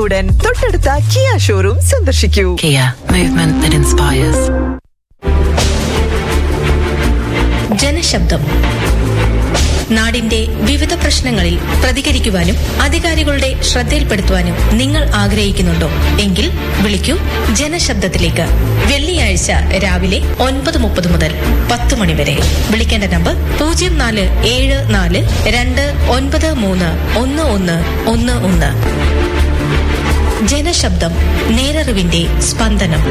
ഉടൻ തൊട്ടടുത്ത Kia showroom സന്ദർശിക്കൂ Kia, movement that inspires. ജനശബ്ദം നാടിന്റെ വിവിധ പ്രശ്നങ്ങളിൽ പ്രതികരിക്കുവാനും അധികാരികളുടെ ശ്രദ്ധയിൽപ്പെടുത്തുവാനും നിങ്ങൾ ആഗ്രഹിക്കുന്നുണ്ടോ എങ്കിൽ വിളിക്കൂ ജനശബ്ദത്തിലേക്ക് വെള്ളിയാഴ്ച രാവിലെ ഒൻപത് മുപ്പത് മുതൽ പത്ത് മണി വരെ വിളിക്കേണ്ട നമ്പർ പൂജ്യം നാല് ഏഴ് നാല് രണ്ട് ഒൻപത് മൂന്ന് ഒന്ന് ഒന്ന് ഒന്ന് ഒന്ന് ജനശബ്ദം നേരറിവിന്റെ സ്പന്ദനം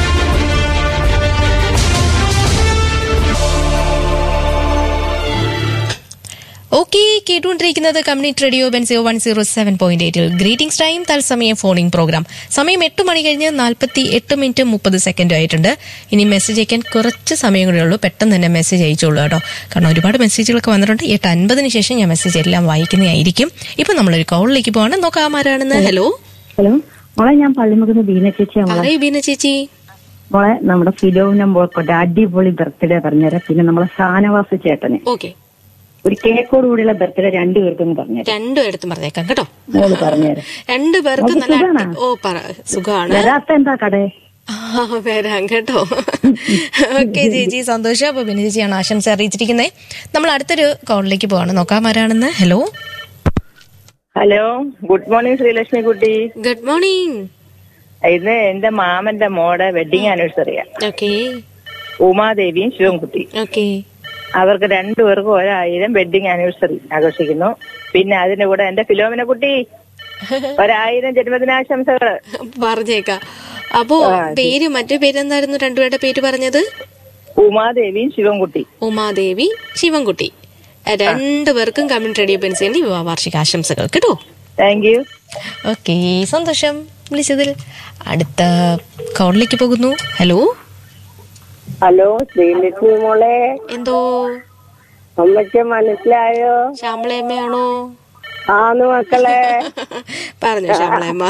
ഓക്കെ കേട്ടുകൊണ്ടിരിക്കുന്നത് കമ്മ്യൂണിറ്റി റേഡിയോ ബെൻസിയോ വൺ സീറോ സെവൻ പോയിന്റ് എയ്റ്റിൽ ഗ്രീറ്റിംഗ്സ് ടൈം തത്സമയ ഫോണിംഗ് പ്രോഗ്രാം സമയം എട്ട് മണി കഴിഞ്ഞ് നാൽപ്പത്തി എട്ട് മിനിറ്റ് മുപ്പത് സെക്കൻഡ് ആയിട്ടുണ്ട് ഇനി മെസ്സേജ് അയക്കാൻ കുറച്ച് സമയം കൂടെ ഉള്ളൂ പെട്ടെന്ന് തന്നെ മെസ്സേജ് അയച്ചോളൂ കേട്ടോ കാരണം ഒരുപാട് മെസ്സേജുകളൊക്കെ വന്നിട്ടുണ്ട് എട്ട് അൻപതിന് ശേഷം ഞാൻ മെസ്സേജ് എല്ലാം വായിക്കുന്നതായിരിക്കും ഇപ്പൊ നമ്മളൊരു കോളിലേക്ക് പോവാണ് നോക്കാം ആരാണെന്ന് ഹലോ ഹലോ മോളെ ഞാൻ പള്ളിമുഖത്ത് ബീന ചേച്ചിയാ മോളെ പറയൂ ബീന ചേച്ചി മോളെ നമ്മുടെ ഫിലോവിന മോൾക്കോട്ടെ അടിപൊളി ബർത്ത്ഡേ പറഞ്ഞുതരാം പിന്നെ നമ്മളെ ഷാനവാസ് ചേട്ടന് ഓക്കെ ഒരു കേക്കോട് കൂടിയുള്ള ബർത്ത്ഡേ രണ്ടുപേർക്കും പറഞ്ഞുതരാം രണ്ടും എടുത്ത് പറഞ്ഞേക്കാം കേട്ടോ മോള് പറഞ്ഞുതരാം രണ്ടു പേർക്ക് നമുക്ക് നല്ല സുഖാണോ? അടി- ഓ പറ സുഖമാണ് വരാത്ത എന്താ കടേ ആ വരാം കേട്ടോ ഓക്കെ ചേച്ചി സന്തോഷം അപ്പൊ പിന്നെ ചേച്ചിയാണ് ആശംസ അറിയിച്ചിരിക്കുന്നത് നമ്മൾ അടുത്തൊരു കോളിലേക്ക് പോവാണ് നോക്കാം ആരാണെന്ന് hello hello good morning Sreelakshmi കുട്ടി ഗുഡ് മോർണിംഗ് ഇന്ന് എന്റെ മാമന്റെ മോടെ വെഡിങ് ആനിവേഴ്സറിയാ ഓക്കെ ഉമാദേവിയും ശിവൻകുട്ടി ഓക്കെ അവർക്ക് രണ്ടുപേർക്കും ഒരായിരം വെഡിങ് ആനിവേഴ്സറി ആഘോഷിക്കുന്നു പിന്നെ അതിന്റെ കൂടെ എന്റെ ഫിലോമിന കുട്ടി ഒരായിരം ജന്മദിനാശംസകള് പറഞ്ഞേക്കാം അപ്പോ പേര് മറ്റു പേരെന്തായിരുന്നു രണ്ടുപേരുടെ പേര് പറഞ്ഞത് ഉമാദേവിയും ശിവൻകുട്ടി ഉമാദേവി ശിവൻകുട്ടി രണ്ടുപേർക്കും കമ്മ്യൂണിറ്റി റേഡിയോ പെൻസിന്റെ വിവാഹ വാർഷിക ആശംസകൾ കേട്ടോ താങ്ക് യു ഓക്കെ സന്തോഷം വിളിച്ചതിൽ അടുത്ത കോളിലേക്ക് പോകുന്നു ഹലോ ഹലോ ശ്രീലക്ഷ്മി മോളെ എന്തോ അമ്മയ്ക്ക് മനസ്സിലായോ ശ്യാമളയമ്മയാണോ ആന്ന് മക്കളെ പറഞ്ഞു ശ്യാമളയമ്മ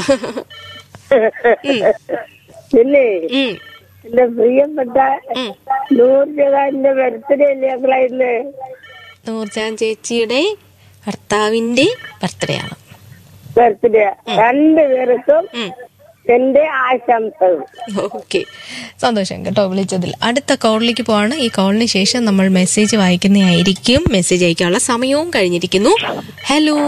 പിന്നെ ഉം, എന്റെ പ്രിയപ്പെട്ട ഉം. നൂർജഹാന്റെ ബർത്ത്ഡേ അല്ലേ മക്കളെ ഇന്ന് നൂർജാൻ ചേച്ചിയുടെ ഭർത്താവിന്റെ ബർത്ത്ഡേ ആണ് ബർത്ത്ഡേ രണ്ടുപേർക്കും ഉം. എന്റെ ആശംസകൾ ഓക്കെ സന്തോഷം കേട്ടോ വിളിച്ചതിൽ അടുത്ത കോളിലേക്ക് പോവാണ് ഈ കോളിന് ശേഷം നമ്മൾ മെസ്സേജ് വായിക്കുന്നതായിരിക്കും മെസ്സേജ് അയക്കാനുള്ള സമയവും കഴിഞ്ഞിരിക്കുന്നു hello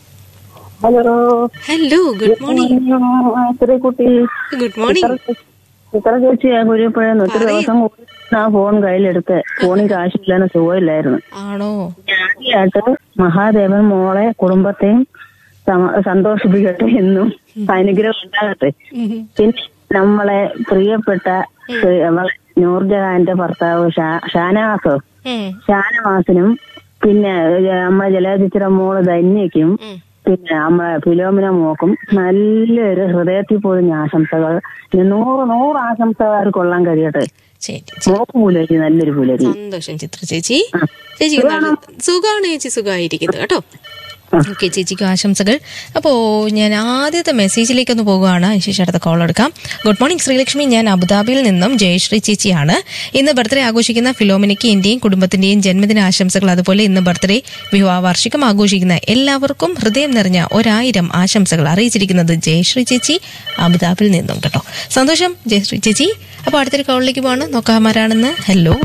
hello hello good morning കുട്ടി ഗുഡ് മോർണിംഗ് ഇത്ര ചേച്ചിയാ ഗുരുപ്പഴന്ന് ഒത്തിരി പറയ്. ദിവസം കൂടി ആ ഫോൺ കയ്യിലെടുത്ത് ഫോണിൽ കാശില്ലാന്ന് സുഖമില്ലായിരുന്നു ആണോ ആദ്യമായിട്ട് മഹാദേവൻ മോളെ കുടുംബത്തെയും സമ- സന്തോഷിപ്പിക്കട്ടെ എന്നും അനുഗ്രഹം ഉണ്ടാകട്ടെ പിന്നെ നമ്മളെ പ്രിയപ്പെട്ട പ്രി- നമ്മളെ നൂർജഹാന്റെ ഭർത്താവ് ഷാ- ഷാനവാസോ ഉം, ഷാനവാസിനും പിന്നെ ഏ, നമ്മളെ ജലചിത്ര മോള് ധന്യക്കും ഉം. പിന്നെ നമ്മളെ ഫിലോമിന മോക്കും നല്ലൊരു ഹൃദയത്തിൽ പോലും ആശംസകൾ ഇനി നൂറ് നൂറ് ആശംസകാർ കൊള്ളാൻ കഴിയട്ടെ ശരി മോക്ക് പുലരി നല്ലൊരു പുലരി സന്തോഷം ചിത്ര ചേച്ചി ചേച്ചി സുഖമാണ് ചേച്ചി സുഖമായിരിക്കുന്നത് കേട്ടോ ഓക്കെ ചേച്ചിക്ക് ആശംസകൾ അപ്പോ ഞാൻ ആദ്യത്തെ മെസ്സേജിലേക്ക് ഒന്ന് പോകുകയാണ് അതിനുശേഷം അടുത്ത കോൾ എടുക്കാം ഗുഡ് മോർണിംഗ് ശ്രീലക്ഷ്മി ഞാൻ അബുദാബിയിൽ നിന്നും ജയശ്രീ ചേച്ചിയാണ് ഇന്ന് ബർത്ത്ഡേ ആഘോഷിക്കുന്ന ഫിലോമിനയ്ക്ക് എന്റെയും കുടുംബത്തിന്റെയും ജന്മദിന ആശംസകൾ അതുപോലെ ഇന്ന് ബർത്ത്ഡേ വിവാഹ വാർഷികം ആഘോഷിക്കുന്ന എല്ലാവർക്കും ഹൃദയം നിറഞ്ഞ ഒരായിരം ആശംസകൾ അറിയിച്ചിരിക്കുന്നത് ജയശ്രീ ചേച്ചി അബുദാബിയിൽ നിന്നും കേട്ടോ സന്തോഷം ജയശ്രീ ചേച്ചി അപ്പൊ അടുത്തൊരു കോളിലേക്ക് പോവാണ് നോക്കാം ആരാണെന്ന് hello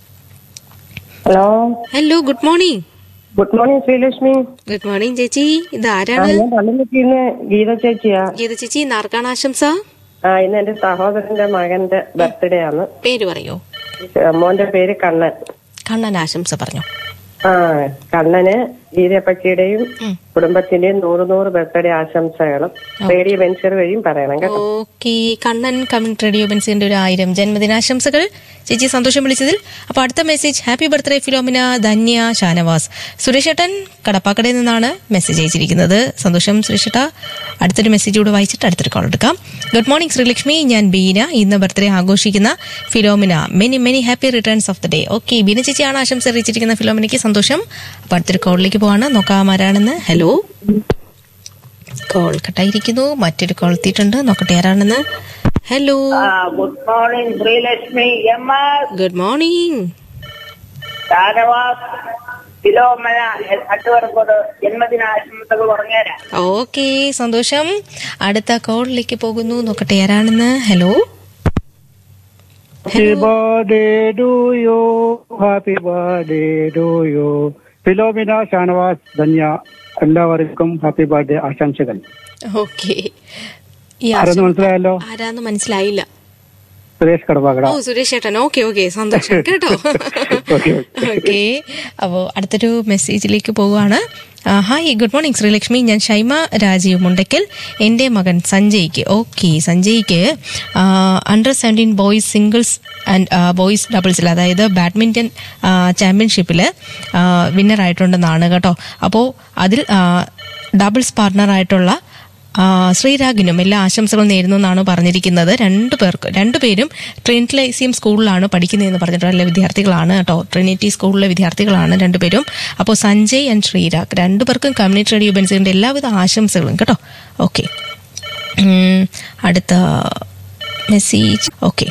hello hello good morning good morning Sreelakshmi good morning ചേച്ചി ഇത് ആരാണ് ഞാൻ പള്ളിമുക്കിന്ന് ഗീത ചേച്ചിയാ ഗീത ചേച്ചി നാർക്കാണ് ആശംസ ആ ഇന്ന് എന്റെ സഹോദരന്റെ മകന്റെ ബർത്ത്ഡേ ആണ് പേര് പറയോ മോന്റെ പേര് കണ്ണൻ കണ്ണൻ ആശംസ പറഞ്ഞു ആ കണ്ണന് ഗീതപ്പച്ചിയുടെയും ഉം. കുടുംബത്തിന്റെയും നൂറ് നൂറ് ബർത്ത്ഡേ ആശംസകളും റേഡിയോ വെഞ്ചർ വഴിയും പറയണം കേട്ടോ ഓക്കെ കണ്ണൻ കമ്മ്യൂണിറ്റി റേഡിയോ ബെൻസിന്റെ ഒരു ആയിരം ജന്മദിനാശംസകൾ ചേച്ചി സന്തോഷം വിളിച്ചതിൽ അപ്പൊ അടുത്ത message happy birthday Philomena Dhanya Shanavas Suresh ഏട്ടൻ കടപ്പാക്കടയിൽ നിന്നാണ് മെസ്സേജ് അയച്ചിരിക്കുന്നത് സന്തോഷം സുരേഷ് ഏട്ടാ അടുത്തൊരു മെസ്സേജ് കൂടെ വായിച്ചിട്ട് അടുത്തൊരു കോൾ എടുക്കാം ഗുഡ് മോർണിംഗ് ശ്രീലക്ഷ്മി ഞാൻ ബീന ഇന്ന് ബർത്ത്ഡേ ആഘോഷിക്കുന്ന Philomena many many happy returns of the day okay Beena ചേച്ചിയാണ് ആശംസ അറിയിച്ചിരിക്കുന്ന ഫിലോമിനയ്ക്ക് സന്തോഷം അപ്പൊ അടുത്തൊരു കോളിലേക്ക് പോവാണ് നോക്കാം ആരാണെന്ന് ഹലോ കോൾ കട്ടായിരിക്കുന്നു മറ്റൊരു കോൾ എത്തിയിട്ടുണ്ട് നോക്കട്ടെ ആരാണെന്ന് hello good morning Sreelakshmi M R good morning Shanavas Philomena രണ്ടു പേർക്കും ഒരു ജന്മദിനാശംസകൾ പറഞ്ഞുതരാം ഓക്കെ സന്തോഷം അടുത്ത കോളിലേക്ക് പോകുന്നു നോക്കട്ടെ ആരാണെന്ന് hello happy birthday to you happy birthday to you Philomena Shanavas Dhanya എല്ലാവർക്കും ഹാപ്പി ബർത്ത്ഡേ ആശംസകൾ ഓക്കെ ഈ ആരെന്ന് മനസ്സിലായല്ലോ ആരാന്ന് മനസ്സിലായില്ല സുരേഷ് കടപ്പാക്കട ഓ സുരേഷ് ചേട്ടൻ ഓക്കെ ഓക്കെ സന്തോഷം കേട്ടോ ഓക്കെ, ഓക്കെ അപ്പോ അടുത്തൊരു മെസ്സേജിലേക്ക് പോവുകയാണ് ആ, ഹായ് ഗുഡ് മോർണിംഗ് ശ്രീലക്ഷ്മി ഞാൻ ഷൈമ രാജീവ് മുണ്ടയ്ക്കൽ എൻ്റെ മകൻ സഞ്ജയ്ക്ക് ഓക്കെ സഞ്ജയ്ക്ക് under seventeen boys singles and boys ഡബിൾസിൽ അതായത് ബാഡ്മിൻ്റൺ ചാമ്പ്യൻഷിപ്പിൽ വിന്നർ ആയിട്ടുണ്ടെന്നാണ് കേട്ടോ അപ്പോൾ അതിൽ ഡബിൾസ് പാർട്ണറായിട്ടുള്ള ആ, ശ്രീരാഗിനും എല്ലാ ആശംസകളും നേരുന്നു എന്നാണ് പറഞ്ഞിരിക്കുന്നത് രണ്ടു പേർക്ക് രണ്ടുപേരും ട്രിനിറ്റി ലൈസിയം സ്കൂളിലാണ് പഠിക്കുന്നതെന്ന് പറഞ്ഞിട്ടുള്ള വിദ്യാർത്ഥികളാണ് കേട്ടോ ട്രിനിറ്റി സ്കൂളിലെ വിദ്യാർത്ഥികളാണ് രണ്ടുപേരും അപ്പോൾ സഞ്ജയ് ആൻഡ് ശ്രീരാഗ് രണ്ടുപേർക്കും കമ്മ്യൂണിറ്റി റേഡിയോ ബെൻസിന്റെ എല്ലാവിധ ആശംസകളും കേട്ടോ ഓക്കെ അടുത്ത മെസ്സേജ് ഓക്കെ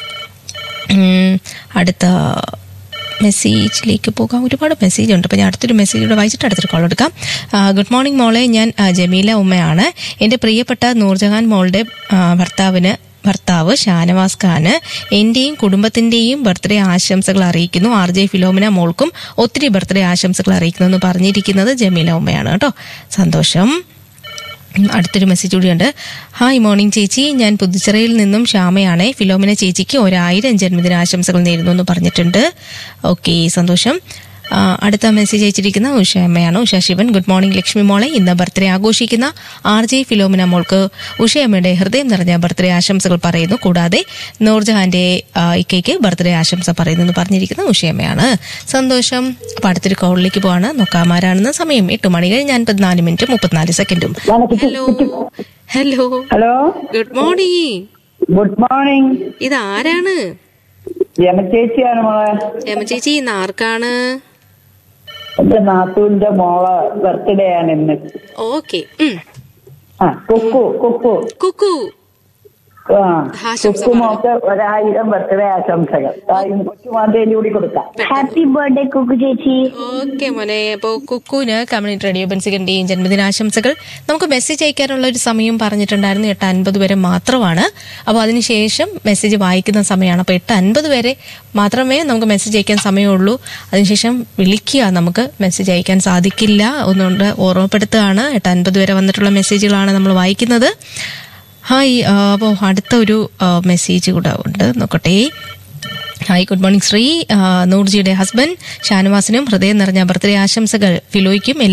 അടുത്ത മെസ്സേജിലേക്ക് പോകാം ഒരുപാട് മെസ്സേജ് ഉണ്ട് അപ്പോൾ ഞാൻ അടുത്തൊരു മെസ്സേജ് കൂടെ വായിച്ചിട്ട് അടുത്തൊരു കോൾ എടുക്കാം ആ, ഗുഡ് മോർണിംഗ് മോളെ ഞാൻ ആ, ജമീല ഉമ്മയാണ് എൻ്റെ പ്രിയപ്പെട്ട നൂർജഹാൻ മോളുടെ ആ, ഭർത്താവിന് ഭർത്താവ് ഷാനവാസ് ഖാന് എന്റെയും കുടുംബത്തിന്റെയും ബർത്ത്ഡേ ആശംസകൾ അറിയിക്കുന്നു ആർ ജെ ഫിലോമിന മോൾക്കും ഒത്തിരി ബർത്ത്ഡേ ആശംസകൾ അറിയിക്കുന്നു എന്ന് പറഞ്ഞിരിക്കുന്നത് ജമീല ഉമ്മയാണ് കേട്ടോ സന്തോഷം ഉം, അടുത്തൊരു മെസ്സേജ് കൂടിയുണ്ട് ഹായ് മോർണിംഗ് ചേച്ചി ഞാൻ പുതുച്ചിറയിൽ നിന്നും ശ്യാമയാണ് ഫിലോമിന ചേച്ചിക്ക് ഒരായിരം ജന്മദിനാശംസകൾ നേരുന്നു എന്ന് പറഞ്ഞിട്ടുണ്ട് ഓക്കെ സന്തോഷം ആ, അടുത്ത മെസ്സേജ് അയച്ചിരിക്കുന്ന ഉഷ അമ്മയാണ് ഉഷ ശിവൻ ഗുഡ് മോർണിംഗ് ലക്ഷ്മി മോളെ ഇന്ന് ബർത്ത്ഡേ ആഘോഷിക്കുന്ന ആർ ജെ ഫിലോമിന മോൾക്ക് ഉഷയമ്മയുടെ ഹൃദയം നിറഞ്ഞ ബർത്ത്ഡേ ആശംസകൾ പറയുന്നു കൂടാതെ നൂർജഹാന്റെ ആ, ഇക്കയ്ക്ക് ബർത്ത്ഡേ ആശംസ പറയുന്നു എന്ന് പറഞ്ഞിരിക്കുന്ന ഉഷയമ്മയാണ് സന്തോഷം അപ്പൊ അടുത്തൊരു കോളിലേക്ക് പോവാണ് നോക്കാമാരാണെന്ന് സമയം എട്ട് മണി കഴിഞ്ഞ് അൻപത്തിനാല് മിനിറ്റ് മുപ്പത്തിനാല് സെക്കൻഡും hello hello hello good morning good morning ഇത് ആരാണ് രമചേച്ചിയാണ് മോളെ രമ ചേച്ചി ഇന്ന് ആർക്കാണ് എന്റെ നാത്തൂന്റെ മോളെ ബർത്ത്ഡേ ആണ് ഇന്ന് ഓക്കെ ആ കുക്കു കുക്കു കുക്കു ആ ആശംസ കുക്കു മോക്ക് ഒരായിരം ബർത്ത്ഡേ ആശംസകൾ കൊച്ചുമാന്തേലി കൂടി കൊടുക്കാം ഹാപ്പി ബർത്ത്ഡേ കുക്കു ചേച്ചി ഓക്കെ മോനെ അപ്പോൾ കുക്കുവിന് കമ്മ്യൂണിറ്റി റേഡിയോ ബെൻസികന്റെയും ജന്മദിനാശംസകൾ നമുക്ക് മെസ്സേജ് അയക്കാനുള്ള ഒരു സമയം പറഞ്ഞിട്ടുണ്ടായിരുന്നു എട്ട് അൻപത് വരെ മാത്രമാണ് അപ്പോൾ അതിനുശേഷം മെസ്സേജ് വായിക്കുന്ന സമയമാണ് അപ്പോൾ എട്ട് അൻപത് വരെ മാത്രമേ നമുക്ക് മെസ്സേജ് അയക്കാൻ സമയമുള്ളൂ അതിനുശേഷം വിളിക്കുക നമുക്ക് മെസ്സേജ് അയക്കാൻ സാധിക്കില്ല ഒന്നുകൊണ്ട് ഓർമ്മപ്പെടുത്തുകയാണ് എട്ട് അൻപത് വരെ വന്നിട്ടുള്ള മെസ്സേജുകളാണ് നമ്മൾ വായിക്കുന്നത് ഹായ് അപ്പോൾ അടുത്ത ഒരു മെസ്സേജ് കൂടെ ഉണ്ട് നോക്കട്ടെ ഹായ് ഗുഡ് മോർണിംഗ് ശ്രീ ആ, നൂർജിയുടെ ഹസ്ബൻഡ് ഷാനവാസിനും ഹൃദയം നിറഞ്ഞ ബർത്ത്ഡേ ആശംസകൾ ഫിലോയ്ക്കും